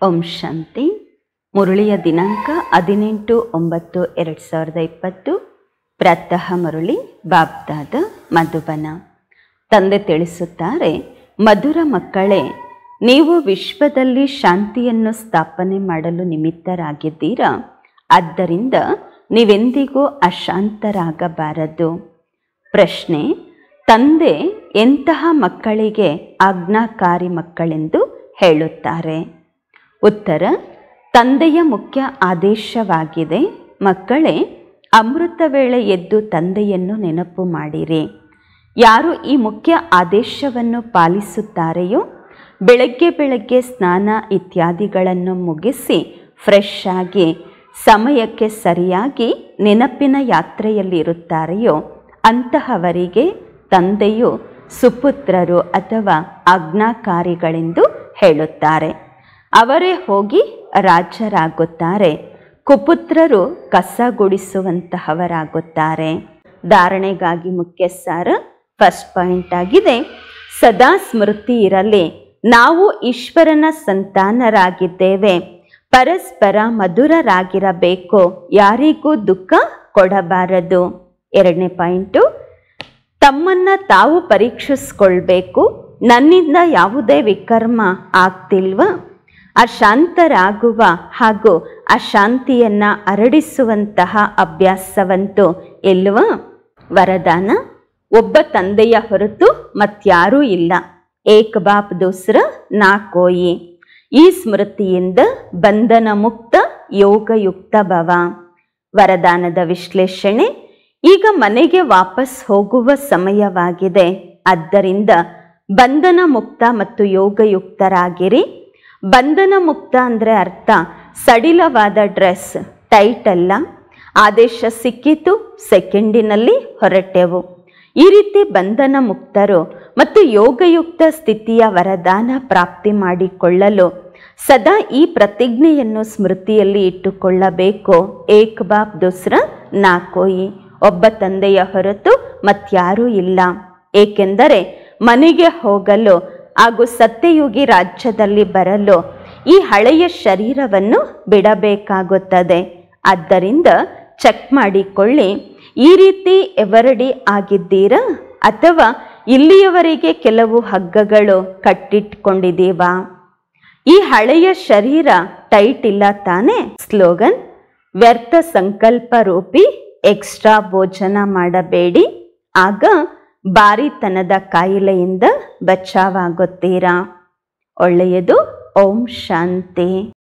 ಓಂ ಶಾಂತಿ ಮುರಳಿಯ ದಿನಾಂಕ ಹದಿನೆಂಟು ಒಂಬತ್ತು ಎರಡು ಸಾವಿರದ ಇಪ್ಪತ್ತು ಪ್ರಾತಃ ಮುರಳಿ ಬಾಬ್ದಾದ ಮಧುಬನ ತಂದೆ ತಿಳಿಸುತ್ತಾರೆ ಮಧುರ ಮಕ್ಕಳೇ ನೀವು ವಿಶ್ವದಲ್ಲಿ ಶಾಂತಿಯನ್ನು ಸ್ಥಾಪನೆ ಮಾಡಲು ನಿಮಿತ್ತರಾಗಿದ್ದೀರಾ ಆದ್ದರಿಂದ ನೀವೆಂದಿಗೂ ಅಶಾಂತರಾಗಬಾರದು ಪ್ರಶ್ನೆ ತಂದೆ ಎಂತಹ ಮಕ್ಕಳಿಗೆ ಆಜ್ಞಾಕಾರಿ ಮಕ್ಕಳೆಂದು ಹೇಳುತ್ತಾರೆ ಉತ್ತರ ತಂದೆಯ ಮುಖ್ಯ ಆದೇಶವಾಗಿದೆ ಮಕ್ಕಳೇ ಅಮೃತ ವೇಳೆ ಎದ್ದು ತಂದೆಯನ್ನು ನೆನಪು ಮಾಡಿರಿ ಯಾರು ಈ ಮುಖ್ಯ ಆದೇಶವನ್ನು ಪಾಲಿಸುತ್ತಾರೆಯೋ ಬೆಳಗ್ಗೆ ಬೆಳಗ್ಗೆ ಸ್ನಾನ ಇತ್ಯಾದಿಗಳನ್ನು ಮುಗಿಸಿ ಫ್ರೆಶ್ ಆಗಿ ಸಮಯಕ್ಕೆ ಸರಿಯಾಗಿ ನೆನಪಿನ ಯಾತ್ರೆಯಲ್ಲಿರುತ್ತಾರೆಯೋ ಅಂತಹವರಿಗೆ ತಂದೆಯು ಸುಪುತ್ರರು ಅಥವಾ ಆಜ್ಞಾಕಾರಿಗಳೆಂದು ಹೇಳುತ್ತಾರೆ ಅವರೇ ಹೋಗಿ ರಾಜರಾಗುತ್ತಾರೆ ಕುಪುತ್ರರು ಕಸ ಗುಡಿಸುವಂತಹವರಾಗುತ್ತಾರೆ ಧಾರಣೆಗಾಗಿ ಮುಖ್ಯ ಸಾರ ಫಸ್ಟ್ ಪಾಯಿಂಟ್ ಆಗಿದೆ ಸದಾ ಸ್ಮೃತಿ ಇರಲಿ ನಾವು ಈಶ್ವರನ ಸಂತಾನರಾಗಿದ್ದೇವೆ ಪರಸ್ಪರ ಮಧುರರಾಗಿರಬೇಕು ಯಾರಿಗೂ ದುಃಖ ಕೊಡಬಾರದು ಎರಡನೇ ಪಾಯಿಂಟು ತಮ್ಮನ್ನ ತಾವು ಪರೀಕ್ಷಿಸ್ಕೊಳ್ಬೇಕು ನನ್ನಿಂದ ಯಾವುದೇ ವಿಕರ್ಮ ಆಗ್ತಿಲ್ವಾ ಅಶಾಂತರಾಗುವ ಹಾಗೂ ಅಶಾಂತಿಯನ್ನ ಹರಡಿಸುವಂತಹ ಅಭ್ಯಾಸವಂತೂ ಇಲ್ವಾ ವರದಾನ ಒಬ್ಬ ತಂದೆಯ ಹೊರತು ಮತ್ಯಾರೂ ಇಲ್ಲ ಏಕ್ ಬಾಪ್ ದೂಸ್ರ ನಾ ಕೋಯಿ ಈ ಸ್ಮೃತಿಯಿಂದ ಬಂಧನ ಮುಕ್ತ ಯೋಗಯುಕ್ತ ಭವ ವರದಾನದ ವಿಶ್ಲೇಷಣೆ ಈಗ ಮನೆಗೆ ವಾಪಸ್ ಹೋಗುವ ಸಮಯವಾಗಿದೆ ಆದ್ದರಿಂದ ಬಂಧನ ಮುಕ್ತ ಮತ್ತು ಯೋಗಯುಕ್ತರಾಗಿರಿ ಬಂಧನ ಮುಕ್ತ ಅಂದರೆ ಅರ್ಥ ಸಡಿಲವಾದ ಡ್ರೆಸ್ ಟೈಟ್ ಅಲ್ಲ ಆದೇಶ ಸಿಕ್ಕಿತು ಸೆಕೆಂಡಿನಲ್ಲಿ ಹೊರಟೆವು ಈ ರೀತಿ ಬಂಧನ ಮುಕ್ತರು ಮತ್ತು ಯೋಗಯುಕ್ತ ಸ್ಥಿತಿಯ ವರದಾನ ಪ್ರಾಪ್ತಿ ಮಾಡಿಕೊಳ್ಳಲು ಸದಾ ಈ ಪ್ರತಿಜ್ಞೆಯನ್ನು ಸ್ಮೃತಿಯಲ್ಲಿ ಇಟ್ಟುಕೊಳ್ಳಬೇಕು ಏಕ್ ಬಾಪ್ ದುಸ್ರ ನಾಕೋಯಿ ಒಬ್ಬ ತಂದೆಯ ಹೊರತು ಮತ್ಯಾರೂ ಇಲ್ಲ ಏಕೆಂದರೆ ಮನೆಗೆ ಹೋಗಲು ಹಾಗೂ ಸತ್ಯಯುಗಿ ರಾಜ್ಯದಲ್ಲಿ ಬರಲು ಈ ಹಳೆಯ ಶರೀರವನ್ನು ಬಿಡಬೇಕಾಗುತ್ತದೆ ಆದ್ದರಿಂದ ಚೆಕ್ ಮಾಡಿಕೊಳ್ಳಿ ಈ ರೀತಿ ಎವರಡಿ ಆಗಿದ್ದೀರಾ ಅಥವಾ ಇಲ್ಲಿಯವರೆಗೆ ಕೆಲವು ಹಗ್ಗಗಳು ಕಟ್ಟಿಟ್ಕೊಂಡಿದ್ದೀವಾ ಈ ಹಳೆಯ ಶರೀರ ಟೈಟ್ ಇಲ್ಲ ತಾನೇ ಸ್ಲೋಗನ್ ವ್ಯರ್ಥ ಸಂಕಲ್ಪ ರೂಪಿ ಎಕ್ಸ್ಟ್ರಾ ಭೋಜನ ಮಾಡಬೇಡಿ ಆಗ ಬಾರಿತನದ ಕಾಯಿಲೆಯಿಂದ ಬಚಾವಾಗುತ್ತೀರಾ ಒಳ್ಳೆಯದು ಓಂ ಶಾಂತಿ